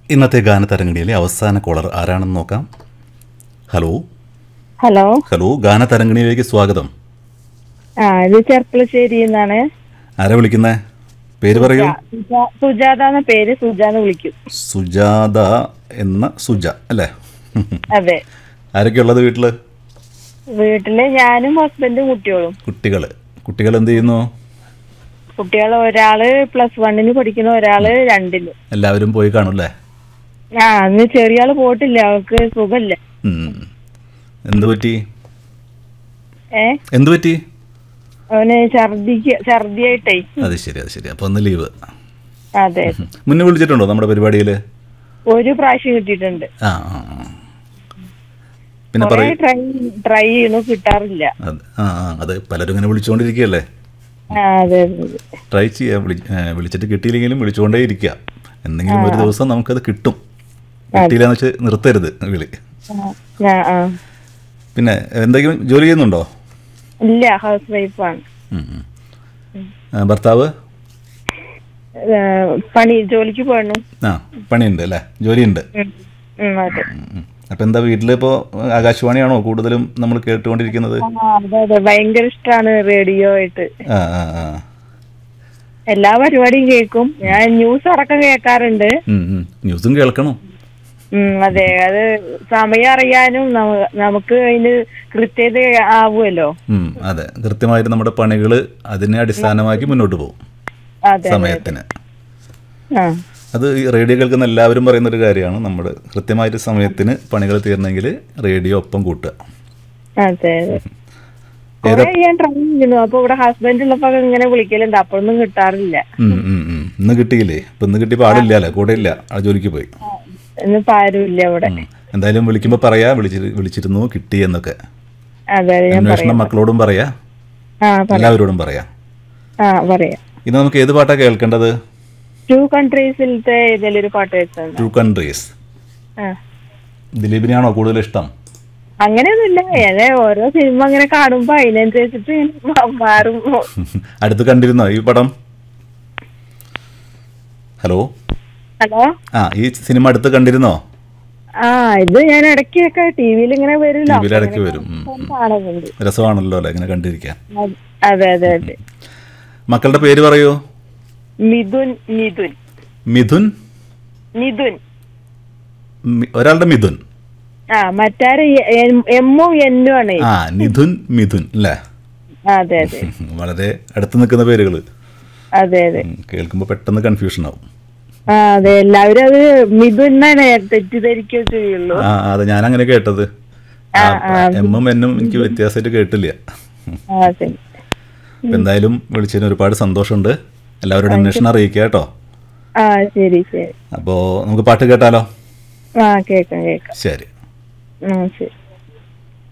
ഇന്നത്തെ ഗാനതരംഗിണിയിലെ അവസാന കോളർ ആരാണെന്ന് നോക്കാം ഹലോ ഹലോ ഹലോ ഗാനതരംഗിണിയിലേക്ക് സ്വാഗതം ആ ഇത് ചെർപ്പളശ്ശേരി എന്നാണ് ആരാ വിളിക്കുന്നേ പേര് പറയൂ സുജാ- സുജാത എന്ന പേര് സുജാന്ന് വിളിക്കും സുജാത എന്ന സുജ അല്ലേ അതെ ആരൊക്കെയുള്ളത് വീട്ടിൽ വീട്ടില് ഞാനും ഹസ്ബൻഡും കുട്ടികളും കുട്ടികൾ കുട്ടികൾ എന്ത് ചെയ്യുന്നു കുട്ടികൾ ഒരാള് പ്ലസ് വണ്ണിന് പഠിക്കുന്ന ഒരാള് രണ്ടില് എല്ലാവരും പോയി കാണും അല്ലേ ആ അന്ന് ചെറിയ ആള് പോയിട്ടില്ല അവൾക്ക് സുഖമില്ല ഉം. എന്ത് പറ്റി ഏ എന്ത് പറ്റി അവന് ഛർദിക്ക് ഛർദിയായിട്ടേ അത് ശരി അത് ശരി അപ്പോൾ ഒന്ന് ലീവ് അതെ മുന്നേ വിളിച്ചിട്ടുണ്ടോ നമ്മുടെ പരിപാടിയിൽ ഒരു പ്രാവശ്യം കിട്ടിയിട്ടുണ്ട് ആ ആ ആ. പിന്നെ കൊറേ പറയൂ ട്രൈ ട്രൈ ചെയ്യണു കിട്ടാറില്ല അത് ആ ആ അത് പലരും ഇങ്ങനെ വിളിച്ചുകൊണ്ടിരിക്കുകയല്ലേ ആ അതെ അതെ ട്രൈ ചെയ്യാം വിളി ഏ, വിളിച്ചിട്ട് കിട്ടിയില്ലെങ്കിലും വിളിച്ചുകൊണ്ടേ ഇരിക്കുക എന്തെങ്കിലും ഒരു ദിവസം നമുക്കത് കിട്ടും കിട്ടിയില്ലെന്ന് വെച്ച് നിർത്തരുത് വിളി ആ ആ പിന്നെ എന്തെങ്കിലും ജോലി ചെയ്യുന്നുണ്ടോ ഇല്ല ഹൗസ് വൈഫാണ് ഉം, ഉം. ആ, ഭർത്താവ് പണി ജോലിക്ക് പോകണം ആ പണിയുണ്ട് അല്ലേ ജോലിയുണ്ട് ഉം. ഉം, അതെ അപ്പം എന്താ വീട്ടിലിപ്പോൾ ആകാശവാണിയാണോ കൂടുതലും നമ്മൾ കേട്ടുകൊണ്ടിരിക്കുന്നത് ആ, അതെ അതെ ഭയങ്കര ഇഷ്ടമാണ് റേഡിയോ ആയിട്ട് ആ ആ ആ എല്ലാ പരിപാടിയും കേൾക്കും ഞാൻ ന്യൂസ് അടക്കം കേൾക്കാറുണ്ട് ഉം, ഉം. ന്യൂസും കേൾക്കണം ഉം, അതെ അത് സമയം അറിയാനും നമ്മ- നമുക്ക് അതിന് കൃത്യത ആവുമല്ലോ ഉം, അതെ കൃത്യമായിട്ട് നമ്മുടെ പണികൾ അതിനെ അടിസ്ഥാനമാക്കി മുന്നോട്ട് പോകും അതെ സമയത്തിന് ആ അത് ഈ റേഡിയോ കേൾക്കുന്ന എല്ലാവരും പറയുന്ന ഒരു കാര്യമാണ് നമ്മൾ കൃത്യമായിട്ട് സമയത്തിന് പണികൾ തീരണമെങ്കിൽ റേഡിയോ ഒപ്പം കൂട്ടുക അതെ അതെ കുറെ ഞാൻ ട്രൈ ചെയ്യുന്നു അപ്പൊ ഇവിടെ ഹസ്ബൻഡ് ഉള്ളപ്പോ ഇങ്ങനെ വിളിക്കലുണ്ട് അപ്പോഴൊന്നും കിട്ടാറില്ല ഉം, ഉം, ഉം. ഇന്ന് കിട്ടിയില്ലേ ഇപ്പം ഇന്ന് കിട്ടിയപ്പോൾ ആളില്ല അല്ലേ കൂടെ ഇല്ല ആ ജോലിക്ക് പോയി ഇന്നിപ്പോ ആരുമില്ല ഇവിടെ ഉം. എന്തായാലും വിളിക്കുമ്പോൾ പറയാ വിളിച്ചി വിളിച്ചിരുന്നു കിട്ടി എന്നൊക്കെ അതെ അതെ ഞാൻ അന്വേഷണം മക്കളോടും പറയാ ആ പറ- എല്ലാവരോടും പറയാം ആ പറയാം ഇന്ന് നമുക്ക് ഏത് പാട്ടാണ് കേൾക്കേണ്ടത് ടു കൺട്രീസിലത്തെ ഇതിലൊരു പാട്ട് വെച്ചാണ് ടു കൺട്രീസ് ആ ദിലീപിനെയാണോ കൂടുതൽ ഇഷ്ടം അങ്ങനെയൊന്നുമില്ല ഏതെ ഓരോ സിനിമ അങ്ങനെ കാണുമ്പോ അതിനനുസരിച്ചിട്ട് ഇങ്ങനെ മാ- മാറും അടുത്ത് കണ്ടിരുന്നോ ഈ പടം ഹലോ ഹലോ ആ ഈ സിനിമ അടുത്ത് കണ്ടിരുന്നോ ആ ഇത് ഞാൻ ഇടയ്ക്കൊക്കെ ടി വിയിൽ ഇങ്ങനെ വരില്ല ടി വിയിൽ ഇടയ്ക്ക് വരും ഉം, ഉം. കാണുന്നുണ്ട് രസമാണല്ലോ അല്ലേ ഇങ്ങനെ കണ്ടിരിക്കാൻ അത്- അതെ അതെ അതെ മക്കളുടെ പേര് പറയൂ മിഥുൻ നിതുൻ മിഥുൻ നിതുൻ മി- ഒരാളുടെ മിഥുൻ ആ മറ്റാര് എ- എമ്മും എന്നും ആണ് ആ നിധുൻ മിഥുൻ അല്ലേ അതെ അതെ വളരെ അടുത്ത് നിൽക്കുന്ന പേരുകൾ അതെ അതെ കേൾക്കുമ്പോൾ പെട്ടെന്ന് കൺഫ്യൂഷൻ ആവും ആ അതെ എല്ലാവരും അത് മിഥുൻ എന്നാണ് തെറ്റിദ്ധരിക്കുകയോ ചെയ്യുള്ളൂ ആ അതെ ഞാൻ അങ്ങനെ കേട്ടത് ആ, എമ്മും എന്നും എനിക്ക് വ്യത്യാസമായിട്ട് കേട്ടില്ല ആ ശരി അപ്പം എന്തായാലും വിളിച്ചതിന് ഒരുപാട് സന്തോഷമുണ്ട് എല്ലാവരോടും അന്വേഷണം അറിയിക്കുക കേട്ടോ ആ ശരി ശരി അപ്പോൾ നമുക്ക് പാട്ട് കേട്ടാലോ ആ കേക്കാം കേക്കാം ശരി ആ ശരി